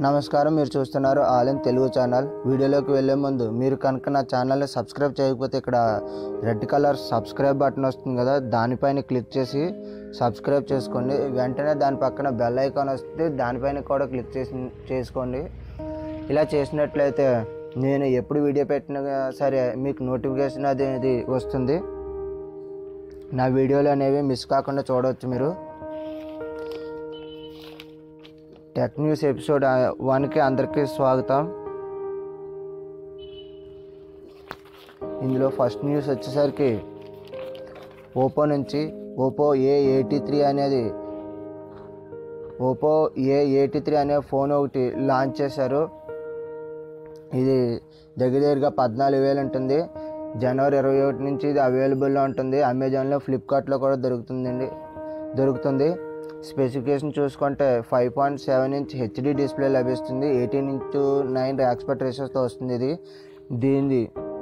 నమస్కారం మీరు చూస్తున్నారు ఆలన్ తెలుగు ఛానల్ వీడియోలోకి వెళ్ళే ముందు మీరు కనుక నా ఛానల్ని సబ్స్క్రైబ్ చేయకపోతే ఇక్కడ రెడ్ కలర్ సబ్స్క్రైబ్ బటన్ వస్తుంది కదా దానిపైన క్లిక్ చేసి సబ్స్క్రైబ్ చేసుకోండి వెంటనే దాని పక్కన బెల్ ఐకాన్ వస్తే దానిపైన కూడా క్లిక్ చేసి చేసుకోండి ఇలా చేసినట్లయితే నేను ఎప్పుడు వీడియో పెట్టినా సరే మీకు నోటిఫికేషన్ అనేది వస్తుంది నా వీడియోలు అనేవి మిస్ కాకుండా చూడవచ్చు మీరు టెక్ న్యూస్ ఎపిసోడ్ వన్కి అందరికీ స్వాగతం ఇందులో ఫస్ట్ న్యూస్ వచ్చేసరికి ఓపో నుంచి ఓపో ఏ ఎయిటీ త్రీ అనేది ఓపో ఏ ఎయిటీ త్రీ అనే ఫోన్ ఒకటి లాంచ్ చేశారు ఇది దగ్గర దగ్గరగా పద్నాలుగు వేలు ఉంటుంది జనవరి ఇరవై ఒకటి నుంచి ఇది అవైలబుల్లో ఉంటుంది అమెజాన్లో ఫ్లిప్కార్ట్లో కూడా దొరుకుతుందండి దొరుకుతుంది స్పెసిఫికేషన్ చూసుకుంటే five point seven inch HD display లభిస్తుంది ఎయిటీన్ ఇంటూ నైన్ ఎక్స్పర్ట్ రేషియోస్తో వస్తుంది ఇది దీనిది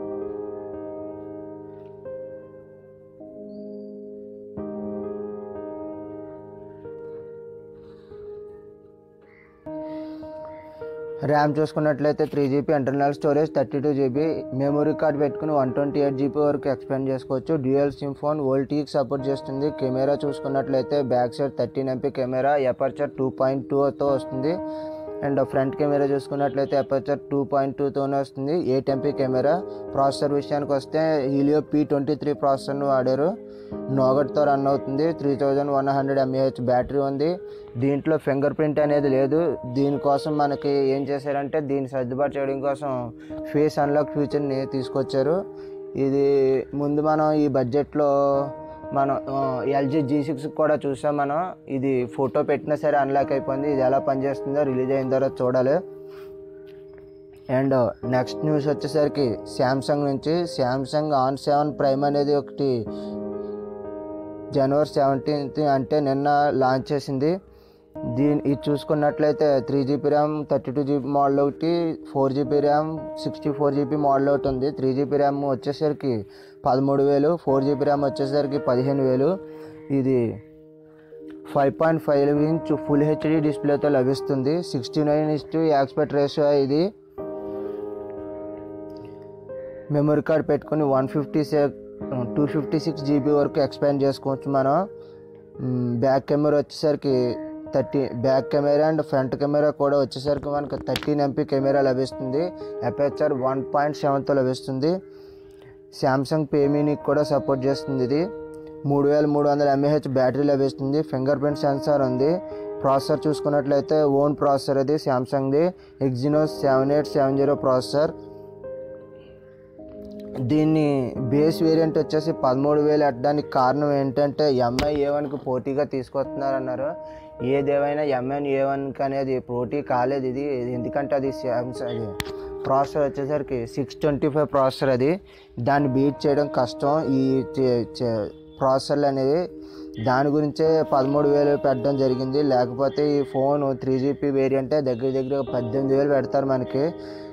ర్యామ్ చూసుకున్నట్లయితే three GB internal storage thirty two GB memory card పెట్టుకుని వన్ ట్వంటీ ఎయిట్ జీబీ వరకు ఎక్స్పెండ్ చేసుకోవచ్చు డ్యూయల్ సిమ్ ఫోన్ వోల్టీకి సపోర్ట్ చేస్తుంది కెమెరా చూసుకున్నట్లయితే back side thirteen MP camera aperture two point టూతో వస్తుంది అండ్ ఫ్రంట్ కెమెరా చూసుకున్నట్లయితే అపర్చర్ టూ పాయింట్ టూతోనే వస్తుంది ఎయిట్ ఎంపీ కెమెరా ప్రాసెసర్ విషయానికి వస్తే హీలియో పీ ట్వంటీ త్రీ ప్రాసెసర్ను వాడారు నోగట్తో రన్ అవుతుంది three thousand one hundred mAh battery ఉంది దీంట్లో ఫింగర్ ప్రింట్ అనేది లేదు దీనికోసం మనకి ఏం చేశారంటే దీన్ని సర్దుబాటు చేయడం కోసం ఫేస్ అన్లాక్ ఫీచర్ని తీసుకొచ్చారు ఇది ముందు మనం ఈ బడ్జెట్లో మనం ఎల్జీ జీ సిక్స్ కూడా చూసాం మనం ఇది ఫోటో పెట్టినా సరే అన్లాక్ అయిపోయింది ఇది ఎలా పనిచేస్తుందో రిలీజ్ అయిన తర్వాత చూడాలి అండ్ నెక్స్ట్ న్యూస్ వచ్చేసరికి శాంసంగ్ నుంచి శాంసంగ్ ఆన్ సెవెన్ ప్రైమ్ అనేది ఒకటి జనవరి సెవెంటీన్త్ అంటే నిన్న లాంచ్ చేసింది దీని ఇది చూసుకున్నట్లయితే three GB RAM thirty two GB model ఒకటి four GB RAM sixty four GB model ఒకటి ఉంది త్రీ జీబీ ర్యామ్ వచ్చేసరికి పదమూడు వేలు ఫోర్ జీబీ ర్యామ్ వచ్చేసరికి పదిహేను వేలు ఇది five point five inch full HD డిస్ప్లేతో లభిస్తుంది sixty nine is to aspect ratio ఇది మెమరీ కార్డ్ పెట్టుకుని one fifty two fifty six GB వరకు ఎక్స్పాండ్ చేసుకోవచ్చు మనం బ్యాక్ కెమెరా వచ్చేసరికి thirty back camera and front camera కూడా వచ్చేసరికి మనకు థర్టీన్ ఎంపీ కెమెరా లభిస్తుంది అపేచర్ వన్ పాయింట్ సెవెన్తో లభిస్తుంది శాంసంగ్ పేమీనికి కూడా సపోర్ట్ చేస్తుంది ఇది మూడు వేల మూడు వందల ఎంఏహెచ్ బ్యాటరీ లభిస్తుంది ఫింగర్ ప్రింట్ సెన్సార్ ఉంది ప్రాసెసర్ చూసుకున్నట్లయితే ఓన్ ప్రాసెసర్ ఇది శాంసంగ్ది Exynos seven eight seven zero processor దీన్ని బేస్ వేరియంట్ వచ్చేసి పదమూడు వేలు ఎట్టడానికి కారణం ఏంటంటే ఎంఐ ఏ వన్కి పోటీగా తీసుకొస్తున్నారు అన్నారు ఏదేమైనా ఎంఐ ఏ వన్కి అనేది పోటీ కాలేదు ఇది ఎందుకంటే అది శాంసంగ్ అది ప్రాసెసర్ వచ్చేసరికి సిక్స్ ట్వంటీ ఫైవ్ ప్రాసెసర్ అది దాన్ని బీట్ చేయడం కష్టం ఈ ప్రాసెసర్లు అనేవి దాని గురించే పదమూడు వేలు పెట్టడం జరిగింది లేకపోతే ఈ ఫోన్ త్రీ జీబీ వేరియంటే దగ్గర దగ్గర పద్దెనిమిది వేలు పెడతారు మనకి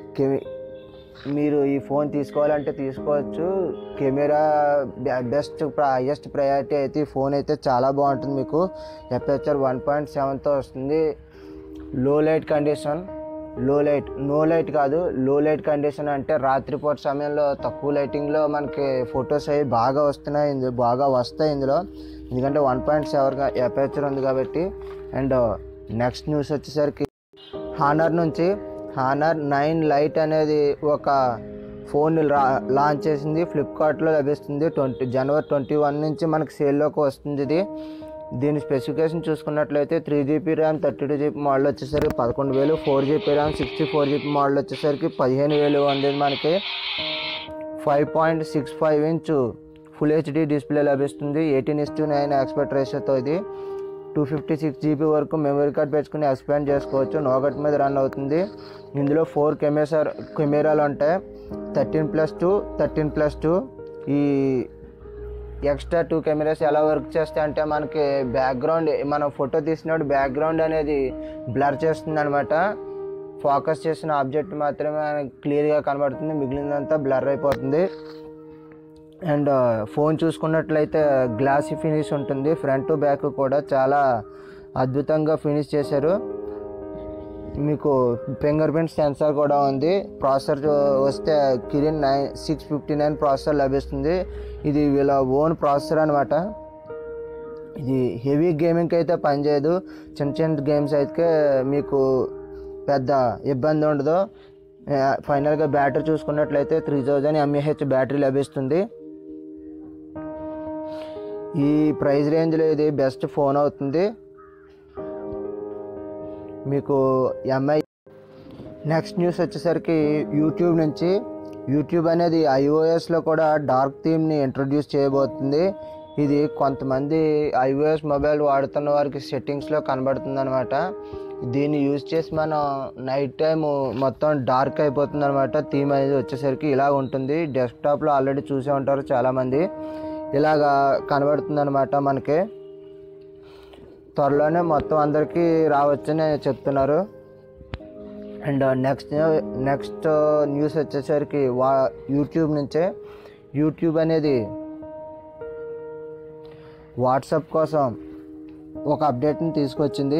మీరు ఈ ఫోన్ తీసుకోవాలంటే తీసుకోవచ్చు కెమెరా బెస్ట్ హైయెస్ట్ ప్రయారిటీ అయితే ఈ ఫోన్ అయితే చాలా బాగుంటుంది మీకు ఎఫ్హెచ్ఆర్ వన్ పాయింట్ సెవెన్తో వస్తుంది low light condition low light no light కాదు లో లైట్ కండిషన్ అంటే రాత్రిపూట సమయంలో తక్కువ లైటింగ్లో మనకి ఫొటోస్ అవి బాగా వస్తున్నాయి ఇందులో బాగా వస్తాయి ఇందులో ఎందుకంటే వన్ పాయింట్ సెవెన్ ఎఫ్హెచ్ఆర్ ఉంది కాబట్టి అండ్ నెక్స్ట్ న్యూస్ వచ్చేసరికి హానర్ నుంచి హానర్ నైన్ లైట్ అనేది ఒక ఫోన్ లాంచ్ చేసింది ఫ్లిప్కార్ట్లో లభిస్తుంది ట్వంటీ జనవరి ట్వంటీ వన్ నుంచి మనకి సేల్లోకి వస్తుంది ఇది దీని స్పెసిఫికేషన్ చూసుకున్నట్లయితే three GB RAM thirty two GB model వచ్చేసరికి పదకొండు వేలు four GB RAM sixty four GB model వచ్చేసరికి పదిహేను వేలు ఉంది మనకి five point six five inch full HD display లభిస్తుంది eighteen is to nine aspect రేషియోతో ఇది టూ ఫిఫ్టీ సిక్స్ జీబీ వరకు మెమరీ కార్డ్ పెట్టుకుని ఎక్స్పాండ్ చేసుకోవచ్చు నోగట్ మీద రన్ అవుతుంది ఇందులో ఫోర్ కెమెరా కెమెరాలు ఉంటాయి thirteen plus two thirteen plus two ఈ ఎక్స్ట్రా టూ కెమెరాస్ ఎలా వర్క్ చేస్తాయి అంటే మనకి బ్యాక్గ్రౌండ్ మనం ఫోటో తీసినప్పుడు బ్యాక్గ్రౌండ్ అనేది బ్లర్ చేస్తుంది అనమాట ఫోకస్ చేసిన ఆబ్జెక్ట్ మాత్రమే క్లియర్గా కనబడుతుంది మిగిలినంతా బ్లర్ అయిపోతుంది అండ్ ఫోన్ చూసుకున్నట్లయితే గ్లాసీ ఫినిష్ ఉంటుంది ఫ్రంట్ బ్యాక్ కూడా చాలా అద్భుతంగా ఫినిష్ చేశారు మీకు ఫింగర్ ప్రింట్ సెన్సార్ కూడా ఉంది ప్రాసెసర్ వస్తే Kirin nine six fifty nine processor లభిస్తుంది ఇది వీళ్ళ ఓన్ ప్రాసెసర్ అనమాట ఇది హెవీ గేమింగ్కి అయితే పనిచేయదు చిన్న చిన్న గేమ్స్ అయితే మీకు పెద్ద ఇబ్బంది ఉండదు ఆ, ఫైనల్గా బ్యాటరీ చూసుకున్నట్లయితే త్రీ థౌజండ్ ఎంఏహెచ్ బ్యాటరీ లభిస్తుంది ఈ ప్రైస్ రేంజ్లో ఇది బెస్ట్ ఫోన్ అవుతుంది మీకు ఎంఐ నెక్స్ట్ న్యూస్ వచ్చేసరికి యూట్యూబ్ నుంచి యూట్యూబ్ అనేది ఐఓఎస్లో కూడా డార్క్ థీమ్ని ఇంట్రొడ్యూస్ చేయబోతుంది ఇది కొంతమంది ఐఓఎస్ మొబైల్ వాడుతున్న వారికి సెట్టింగ్స్లో కనబడుతుంది అనమాట దీన్ని యూజ్ చేసి మనం నైట్ టైం మొత్తం డార్క్ అయిపోతుంది అనమాట థీమ్ అనేది వచ్చేసరికి ఇలా ఉంటుంది డెస్క్టాప్లో ఆల్రెడీ చూసే ఉంటారు చాలామంది ఇలాగా కనబడుతుంది అనమాట మనకి త్వరలోనే మొత్తం అందరికీ రావచ్చని చెప్తున్నారు అండ్ నెక్స్ట్ నెక్స్ట్ న్యూస్ వచ్చేసరికి వా యూట్యూబ్ నుంచే యూట్యూబ్ అనేది వాట్సాప్ కోసం ఒక అప్డేట్ని తీసుకొచ్చింది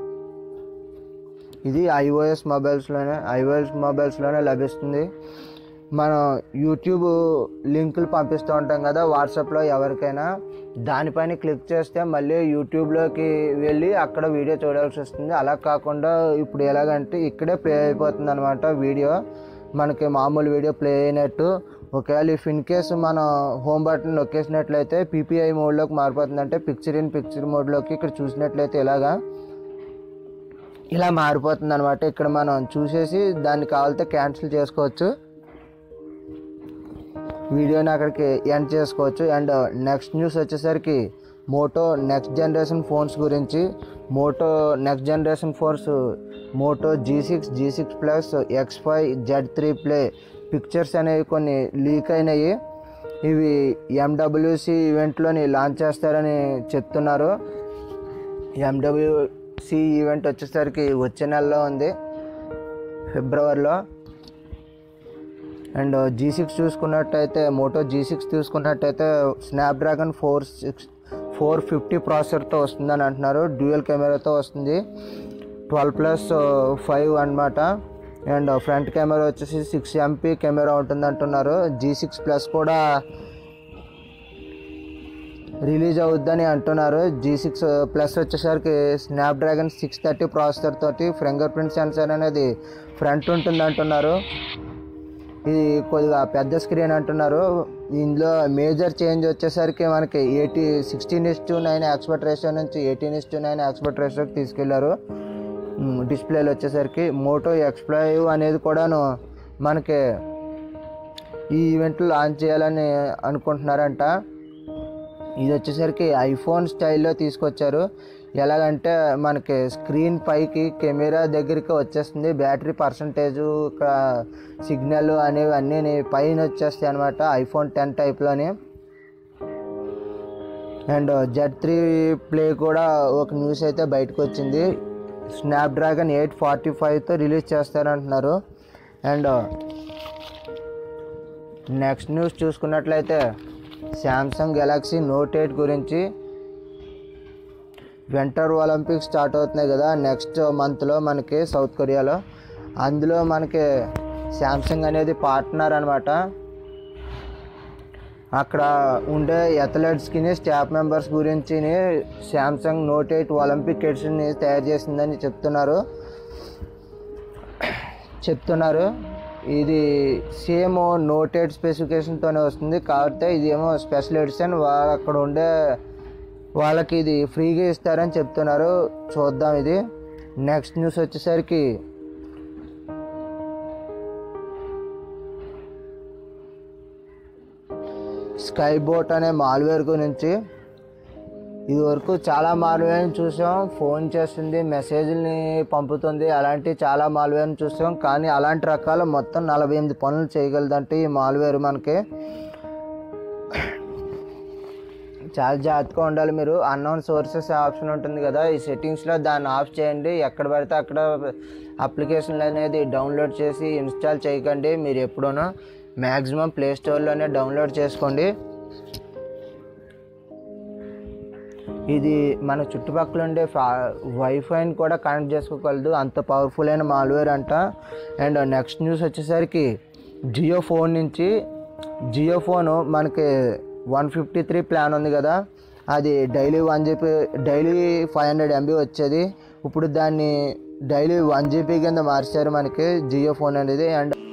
ఇది ఐఓఎస్ మొబైల్స్లోనే ఐఓఎస్ మొబైల్స్లోనే లభిస్తుంది మనం యూట్యూబ్ లింకులు పంపిస్తూ ఉంటాం కదా వాట్సాప్లో ఎవరికైనా దానిపైన క్లిక్ చేస్తే మళ్ళీ యూట్యూబ్లోకి వెళ్ళి అక్కడ వీడియో చూడాల్సి వస్తుంది అలా కాకుండా ఇప్పుడు ఎలాగంటే ఇక్కడే ప్లే అయిపోతుంది అనమాట వీడియో మనకి మామూలు వీడియో ప్లే అయినట్టు ఒకవేళ ఇఫ్ ఇన్ కేసు మనం హోమ్ బటన్ నొక్కేసినట్లయితే పీపీఐ మోడ్లోకి మారిపోతుంది అంటే పిక్చర్ ఇన్ పిక్చర్ మోడ్లోకి ఇక్కడ చూసినట్లయితే ఇలాగా ఇలా మారిపోతుంది అనమాట ఇక్కడ మనం చూసేసి దాన్ని కావాలితే క్యాన్సిల్ చేసుకోవచ్చు వీడియోని అక్కడికి ఎండ్ చేసుకోవచ్చు అండ్ నెక్స్ట్ న్యూస్ వచ్చేసరికి మోటో నెక్స్ట్ జనరేషన్ ఫోన్స్ గురించి Moto next generation phones Moto G six G six plus X five Z three play pictures అనేవి కొన్ని లీక్ అయినాయి ఇవి ఎండబ్ల్యూసి ఈవెంట్లోని లాంచ్ చేస్తారని చెప్తున్నారు ఎండబ్ల్యూసి ఈవెంట్ వచ్చేసరికి వచ్చే నెలలో ఉంది ఫిబ్రవరిలో అండ్ జీ సిక్స్ చూసుకున్నట్టయితే మోటో జీ సిక్స్ చూసుకున్నట్టయితే Snapdragon four six four fifty ప్రాసెసర్తో వస్తుందని అంటున్నారు డ్యూయల్ కెమెరాతో వస్తుంది ట్వెల్వ్ ప్లస్ ఫైవ్ అనమాట అండ్ ఫ్రంట్ కెమెరా వచ్చేసి సిక్స్ ఎంపీ కెమెరా ఉంటుంది అంటున్నారు జీ సిక్స్ ప్లస్ కూడా రిలీజ్ అవుద్దని అంటున్నారు జీ సిక్స్ ప్లస్ వచ్చేసరికి స్నాప్డ్రాగన్ సిక్స్ థర్టీ ప్రాసెసర్ తోటి ఫింగర్ ప్రింట్ సెన్సార్ అనేది ఫ్రంట్ ఉంటుంది అంటున్నారు ఇది కొద్దిగా పెద్ద స్క్రీన్ అంటున్నారు ఇందులో మేజర్ చేంజ్ వచ్చేసరికి మనకి eighty sixteen is to nine aspect ratio నుంచి eighteen is to nine aspect రేషియోకి తీసుకెళ్లారు డిస్ప్లేలు వచ్చేసరికి మోటో ఎక్స్ప్లైవ్ అనేది కూడాను మనకి ఈ ఈవెంట్లో లాంచ్ చేయాలని అనుకుంటున్నారంట ఇది వచ్చేసరికి ఐఫోన్ స్టైల్లో తీసుకొచ్చారు ఎలాగంటే మనకి స్క్రీన్ పైకి కెమెరా దగ్గరికి వచ్చేస్తుంది బ్యాటరీ పర్సంటేజ్ సిగ్నల్ అనేవి అన్నీ పైన వచ్చేస్తాయి అనమాట ఐఫోన్ టెన్ టైప్లోని అండ్ జెడ్ త్రీ ప్లే కూడా ఒక న్యూస్ అయితే బయటకు వచ్చింది స్నాప్డ్రాగన్ ఎయిట్ ఫార్టీ ఫైవ్తో రిలీజ్ చేస్తారంటున్నారు అండ్ నెక్స్ట్ న్యూస్ చూసుకున్నట్లయితే శాంసంగ్ గెలాక్సీ నోట్ ఎయిట్ గురించి వింటర్ ఒలింపిక్స్ స్టార్ట్ అవుతున్నాయి కదా నెక్స్ట్ మంత్లో మనకి సౌత్ కొరియాలో అందులో మనకి శాంసంగ్ అనేది పార్ట్నర్ అనమాట అక్కడ ఉండే అథ్లెట్స్కి స్టాఫ్ మెంబర్స్ గురించి శాంసంగ్ నోట్ ఎయిట్ ఒలింపిక్ కిట్స్ని తయారు చేసిందని చెప్తున్నారు చెప్తున్నారు ఇది సేమ్ నోట్ ఎయిట్ స్పెసిఫికేషన్తోనే వస్తుంది కాకపోతే ఇదేమో స్పెషల్ ఎడిషన్ వాళ్ళు అక్కడ ఉండే వాళ్ళకి ఇది ఫ్రీగా ఇస్తారని చెప్తున్నారు చూద్దాం ఇది నెక్స్ట్ న్యూస్ వచ్చేసరికి స్కై బోట్ అనే మాల్వేర్ గురించి ఇది వరకు చాలా మాల్వేర్ని చూసాం ఫోన్ చేస్తుంది మెసేజ్ని పంపుతుంది అలాంటి చాలా మాల్వేర్ని చూసాం కానీ అలాంటి రకాల మొత్తం నలభై ఎనిమిది పనులు చేయగలదంటే ఈ మాల్వేర్ మనకి చాలా జాగ్రత్తగా ఉండాలి మీరు అన్నోన్ సోర్సెస్ ఆప్షన్ ఉంటుంది కదా ఈ సెట్టింగ్స్లో దాన్ని ఆఫ్ చేయండి ఎక్కడ పడితే అక్కడ అప్లికేషన్లు అనేది డౌన్లోడ్ చేసి ఇన్స్టాల్ చేయకండి మీరు ఎప్పుడూనూ మ్యాక్సిమం ప్లే స్టోర్లోనే డౌన్లోడ్ చేసుకోండి ఇది మన చుట్టుపక్కల ఉండే ఫా వైఫైని కూడా కనెక్ట్ చేసుకోగలదు అంత పవర్ఫుల్ అయిన మాల్వేర్ అంట అండ్ నెక్స్ట్ న్యూస్ వచ్చేసరికి జియో ఫోన్ నుంచి జియో ఫోన్ మనకి వన్ ఫిఫ్టీ త్రీ ప్లాన్ ఉంది కదా అది daily one GB daily five hundred MB వచ్చేది ఇప్పుడు దాన్ని డైలీ వన్ జీబీ కింద మార్చారు మనకి జియో ఫోన్ అనేది అండ్